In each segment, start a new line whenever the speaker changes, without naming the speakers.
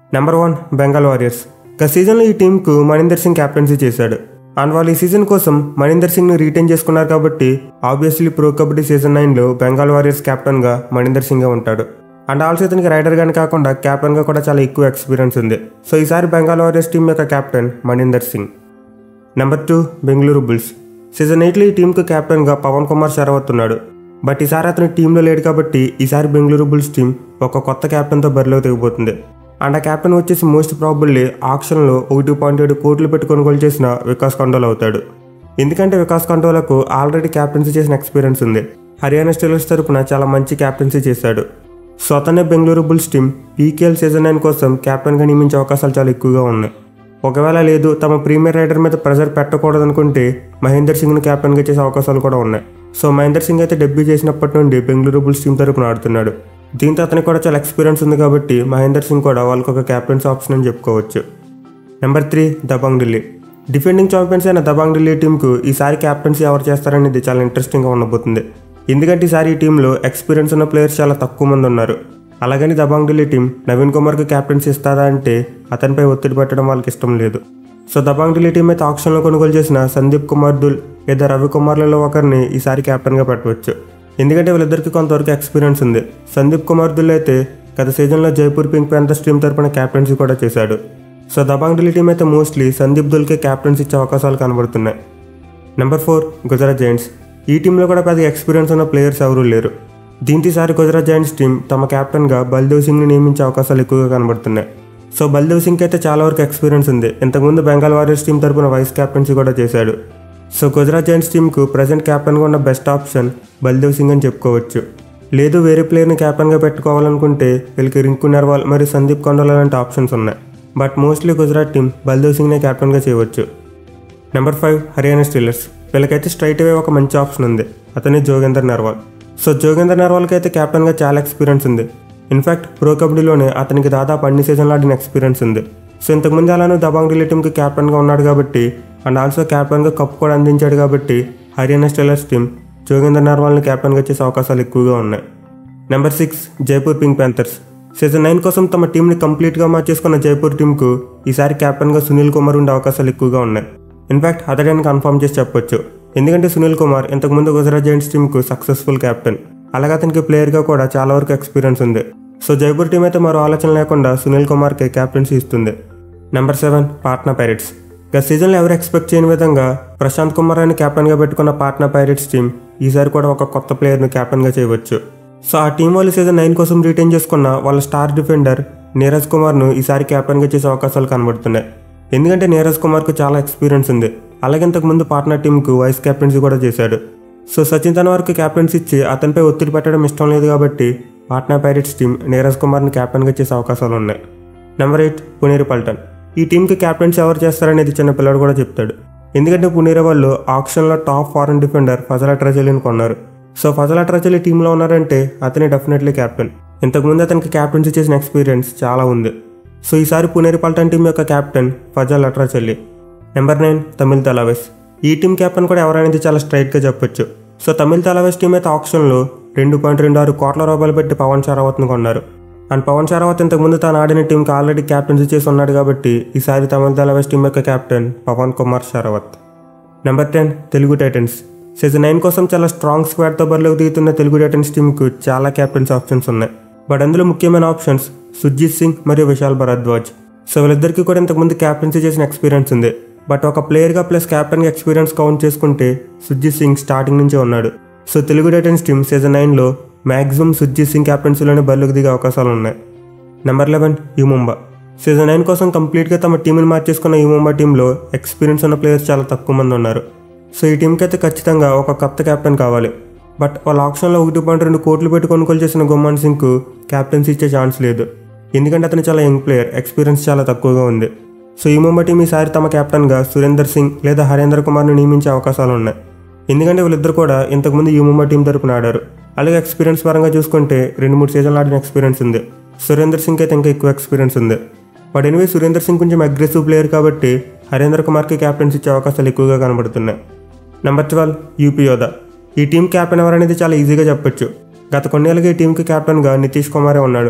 number one Bengal warriors గత సీజన్లో ఈ టీంకు మణీందర్ సింగ్ కెప్టెన్సీ చేశాడు అండ్ వాళ్ళు ఈ సీజన్ కోసం మణీందర్ సింగ్ను రీటైన్ చేసుకున్నారు కాబట్టి ఆబ్వియస్లీ ప్రో కబడ్డీ సీజన్ నైన్లో బెంగాల్ వారియర్స్ కెప్టెన్గా మణీందర్ సింగే ఉంటాడు అండ్ ఆల్సో ఇతనికి రైడర్ గానే కాకుండా కెప్టెన్గా కూడా చాలా ఎక్కువ ఎక్స్పీరియన్స్ ఉంది సో ఈసారి బెంగాల్ వారియర్స్ టీం యొక్క captain Maninder Singh number two Bengaluru bulls season ఎయిట్లో ఈ టీంకు కెప్టెన్గా పవన్ కుమార్ శరవత్ ఉన్నాడు బట్ ఈసారి అతను టీంలో లేడు కాబట్టి ఈసారి బెంగళూరు బుల్స్ టీం ఒక కొత్త కెప్టెన్తో బరిలో తెగిపోతుంది అండ్ ఆ కెప్టెన్ వచ్చేసి మోస్ట్ ప్రాబుల్లీ ఆక్షన్లో ఒకటి పాయింట్ ఏడు కోట్లు పెట్టి కొనుగోలు చేసిన వికాస్ కండోల్ అవుతాడు ఎందుకంటే వికాస్ కండోలకు ఆల్రెడీ కెప్టెన్సీ చేసిన ఎక్స్పీరియన్స్ ఉంది హర్యానా స్టీలర్స్ తరపున చాలా మంచి కెప్టెన్సీ చేశాడు సో అతనే Bengaluru bulls team PKL season nine కోసం కెప్టెన్గా నియమించే అవకాశాలు చాలా ఎక్కువగా ఉన్నాయి ఒకవేళ లేదు తమ ప్రీమియర్ రైడర్ మీద ప్రెజర్ పెట్టకూడదనుకుంటే మహేందర్ సింగ్ను కెప్టెన్గా చేసే అవకాశాలు కూడా ఉన్నాయి సో మహేందర్ సింగ్ అయితే డెబ్యూ చేసినప్పటి నుండి బెంగళూరు బుల్స్ టీం తరపున ఆడుతున్నాడు దీంతో అతనికి కూడా చాలా ఎక్స్పీరియన్స్ ఉంది కాబట్టి మహేందర్ సింగ్ కూడా వాళ్ళకి ఒక కెప్టెన్స్ ఆప్షన్ అని చెప్పుకోవచ్చు number three Dabang Delhi defending champions అయిన దబాంగ్ ఢిల్లీ టీంకు ఈసారి కెప్టెన్సీ ఎవరు చేస్తారనేది చాలా ఇంట్రెస్టింగ్గా ఉండబోతుంది ఎందుకంటే ఈసారి ఈ టీంలో ఎక్స్పీరియన్స్ ఉన్న ప్లేయర్స్ చాలా తక్కువ మంది ఉన్నారు అలాగని దబాంగ్ ఢిల్లీ టీం నవీన్ కుమార్కి కెప్టెన్సీ ఇస్తాదా అంటే అతనిపై ఒత్తిడి పెట్టడం వాళ్ళకి ఇష్టం లేదు సో దబాంగ్ ఢిల్లీ టీం అయితే ఆప్షన్లో కొనుగోలు చేసిన సందీప్ కుమార్ దుల్ లేదా రవి కుమార్లలో ఒకరిని ఈసారి కెప్టెన్గా పెట్టవచ్చు ఎందుకంటే వీళ్ళిద్దరికి కొంతవరకు ఎక్స్పీరియన్స్ ఉంది సందీప్ కుమార్ దుల్ అయితే గత సీజన్లో జైపూర్ పింక్ ప్యాంథర్స్ టీం తరపున కెప్టెన్సీ కూడా చేశాడు సో దబాంగ్ ఢిల్లీ టీం అయితే మోస్ట్లీ సందీప్ దుల్కే కెప్టెన్సీ ఇచ్చే అవకాశాలు కనబడుతున్నాయి నెంబర్ ఫోర్ గుజరాత్ జైంట్స్ ఈ టీంలో కూడా పెద్ద ఎక్స్పీరియన్స్ ఉన్న ప్లేయర్స్ ఎవరూ లేరు దీంతో ఈసారి గుజరాత్ జైంట్స్ టీం తమ కెప్టెన్గా బల్దేవ్ సింగ్ని నియమించే అవకాశాలు ఎక్కువగా కనబడుతున్నాయి సో బల్దేవ్ సింగ్ అయితే చాలా వరకు ఎక్స్పీరియన్స్ ఉంది ఇంతకుముందు బెంగాల్ వారియర్స్ టీం తరపున వైస్ కెప్టెన్సీ కూడా చేశాడు సో గుజరాత్ జైంట్స్ టీంకు ప్రజెంట్ కెప్టెన్గా ఉన్న బెస్ట్ ఆప్షన్ బల్దేవ్ సింగ్ అని చెప్పుకోవచ్చు లేదు వేరే ప్లేయర్ని కెప్టెన్గా పెట్టుకోవాలనుకుంటే వీళ్ళకి రింకు నెర్వాల్ మరియు సందీప్ కొండల లాంటి ఆప్షన్స్ ఉన్నాయి but mostly Gujarat team Baldev సింగ్నే కెప్టెన్గా చేయవచ్చు నెంబర్ ఫైవ్ హర్యానా స్టీలర్స్ వీళ్ళకైతే స్ట్రైట్ అవే ఒక మంచి ఆప్షన్ ఉంది అతనే జోగేందర్ నర్వాల్ సో జోగేందర్ నర్వాల్కి అయితే కెప్టెన్గా చాలా ఎక్స్పీరియన్స్ ఉంది ఇన్ఫాక్ట్ ప్రో కబడ్డీలోనే అతనికి దాదాపు అన్ని సీజన్లు ఆడిన ఎక్స్పీరియన్స్ ఉంది సో ఇంతకుముందు అలానే దబాంగ్ ఢిల్లీ టీంకి కెప్టెన్గా ఉన్నాడు కాబట్టి అండ్ ఆల్సో కెప్టెన్గా కప్ కూడా అందించాడు కాబట్టి హర్యానా స్టీలర్స్ టీం జోగేందర్ నర్వాల్ని కెప్టెన్గా చేసే అవకాశాలు ఎక్కువగా ఉన్నాయి number six Jaipur pink panthers season nine కోసం తమ టీంని కంప్లీట్గా మార్చేసుకున్న జైపూర్ టీంకు ఈసారి కెప్టెన్గా సునీల్ కుమార్ ఉండే అవకాశాలు ఎక్కువగా ఉన్నాయి ఇన్ఫాక్ట్ అతడిని కన్ఫర్మ్ చేసి చెప్పొచ్చు ఎందుకంటే సునీల్ కుమార్ ఇంతకుముందు గుజరాత్ జైంట్స్ టీంకు సక్సెస్ఫుల్ కెప్టెన్ అలాగే అతనికి ప్లేయర్గా కూడా చాలా వరకు ఎక్స్పీరియన్స్ ఉంది సో జైపూర్ టీం అయితే మరో ఆలోచన లేకుండా సునీల్ కుమార్కి కెప్టెన్సీ ఇస్తుంది నెంబర్ సెవెన్ పాట్నా పైరెట్స్ గత సీజన్లో ఎవరు ఎక్స్పెక్ట్ చేయని విధంగా ప్రశాంత్ కుమార్ అని కెప్టెన్గా పెట్టుకున్న పాట్నా పైరెట్స్ టీం ఈసారి కూడా ఒక కొత్త ప్లేయర్ను కెప్టెన్గా చేయవచ్చు సో ఆ టీం వాళ్ళు సీజన్ నైన్ కోసం రిటైన్ చేసుకున్న వాళ్ళ స్టార్ డిఫెండర్ నీరజ్ కుమార్ను ఈసారి కెప్టెన్గా చేసే అవకాశాలు కనబడుతున్నాయి ఎందుకంటే నీరజ్ కుమార్కు చాలా ఎక్స్పీరియన్స్ ఉంది అలాగే ఇంతకుముందు పాట్నా టీంకు వైస్ కెప్టెన్సీ కూడా చేశాడు సో సచిన్ తన వరకు కెప్టెన్సీ ఇచ్చి అతనిపై ఒత్తిడి పెట్టడం ఇష్టం లేదు కాబట్టి పాట్నా పైరెట్స్ టీం నీరజ్ కుమార్ని కెప్టెన్గా చేసే అవకాశాలు ఉన్నాయి నెంబర్ ఎయిట్ పునేరి పల్టన్ ఈ టీంకి కెప్టెన్సీ ఎవరు చేస్తారనేది చిన్న పిల్లడు కూడా చెప్తాడు ఎందుకంటే పునేరి వాళ్ళు ఆప్షన్లో టాప్ ఫారెన్ డిఫెండర్ ఫజల్ అట్రాజలీని కొన్నారు సో ఫజల్ అట్రాజలీ టీంలో ఉన్నారంటే అతనే డెఫినెట్లీ కెప్టెన్ ఇంతకుముందు అతనికి కెప్టెన్సీ చేసిన ఎక్స్పీరియన్స్ చాలా ఉంది సో ఈసారి పునేరి పల్టన్ టీం యొక్క captain Fazel Atrachali number nine Tamil Thalaivas ఈ టీం కెప్టెన్ కూడా ఎవరనేది చాలా స్ట్రైట్గా చెప్పొచ్చు సో తమిళ్ తలావేస్ టీం అయితే ఆప్షన్లో రెండు పాయింట్ రెండు ఆరు కోట్ల రూపాయలు పెట్టి పవన్ షరావత్ను కొన్నారు అండ్ పవన్ షరావత్ ఇంతకుముందు తాను ఆడిన టీంకి ఆల్రెడీ క్యాప్టెన్సీ చేసి ఉన్నాడు కాబట్టి ఈసారి తమిళ తలావేస్ టీం యొక్క captain Pawan Kumar Sehrawat number ten Telugu titans season nine కోసం చాలా స్ట్రాంగ్ స్క్వాడ్తో బరిలోకి దిగుతున్న తెలుగు టైటన్స్ టీంకు చాలా క్యాప్టెన్స్ ఆప్షన్స్ ఉన్నాయి బట్ అందులో ముఖ్యమైన ఆప్షన్స్ సుర్జిత్ సింగ్ మరియు విశాల్ భరద్వాజ్ సో వీళ్ళిద్దరికీ కూడా ఇంతకుముందు క్యాప్టెన్సీ చేసిన ఎక్స్పీరియన్స్ ఉంది బట్ ఒక ప్లేయర్గా ప్లస్ క్యాప్టెన్గా ఎక్స్పీరియన్స్ కౌంట్ చేసుకుంటే సుర్జిత్ సింగ్ స్టార్టింగ్ నుంచే ఉన్నాడు so Telugu titans team season నైన్లో మ్యాక్సిమం సుర్జిత్ సింగ్ క్యాప్టెన్సీలోనే బరిలోకి దిగే అవకాశాలు ఉన్నాయి number eleven U Mumba season nine కోసం కంప్లీట్గా తమ టీంని మార్చేసుకున్న యుముంబా టీంలో ఎక్స్పీరియన్స్ ఉన్న ప్లేయర్స్ చాలా తక్కువ మంది ఉన్నారు సో ఈ టీంకి అయితే ఖచ్చితంగా ఒక కొత్త కెప్టెన్ కావాలి బట్ వాళ్ళ ఆప్షన్లో ఒకటి పాయింట్ రెండు కోట్లు పెట్టి కొనుగోలు చేసిన గుమ్మాన్ సింగ్కు క్యాప్టెన్సీ ఇచ్చే ఛాన్స్ లేదు ఎందుకంటే అతను చాలా యంగ్ ప్లేయర్ ఎక్స్పీరియన్స్ చాలా తక్కువగా ఉంది సో ఈ ముంబై టీం ఈసారి తమ కెప్టెన్గా సురేందర్ సింగ్ లేదా హరేంద్ర కుమార్ను నియమించే అవకాశాలు ఉన్నాయి ఎందుకంటే వీళ్ళిద్దరు కూడా ఇంతకుముందు ఈ ముంబై టీం తరపున ఆడారు అలాగే ఎక్స్పీరియన్స్ పరంగా చూసుకుంటే రెండు మూడు సీజన్లు ఆడిన ఎక్స్పీరియన్స్ ఉంది సురేందర్ సింగ్ అయితే ఇంకా ఎక్కువ ఎక్స్పీరియన్స్ ఉంది బట్ ఎనివే సురేందర్ సింగ్ కొంచెం అగ్రెసివ్ ప్లేయర్ కాబట్టి హరేంద్ర కుమార్కి క్యాప్టెన్స్ ఇచ్చే అవకాశాలు ఎక్కువగా కనబడుతున్నాయి నెంబర్ ట్వెల్వ్ యూపీ యోధా ఈ టీం క్యాప్టెన్ ఎవరనేది చాలా ఈజీగా చెప్పొచ్చు గత కొన్నేళ్ళుగా ఈ టీంకి క్యాప్టెన్గా నితీష్ కుమారే ఉన్నాడు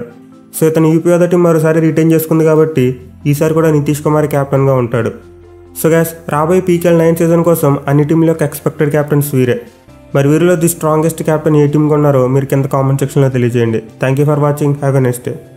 సో ఇతను యూపీ టీం మరోసారి రిటైన్ చేసుకుంది కాబట్టి ఈసారి కూడా నితీష్ కుమార్ క్యాప్టెన్గా ఉంటాడు సో గ్యాస్ రాబోయే పీకేఎల్ నైన్ సీజన్ కోసం అన్ని టీంల యొక్క ఎక్స్పెక్టెడ్ క్యాప్టెన్స్ వీరే మరి వీరిలో ది స్ట్రాంగెస్ట్ క్యాప్టెన్ ఏ టీంగా ఉన్నారో మీరు కింద కామెంట్ సెక్షన్లో తెలియజేయండి thank you for watching have a next day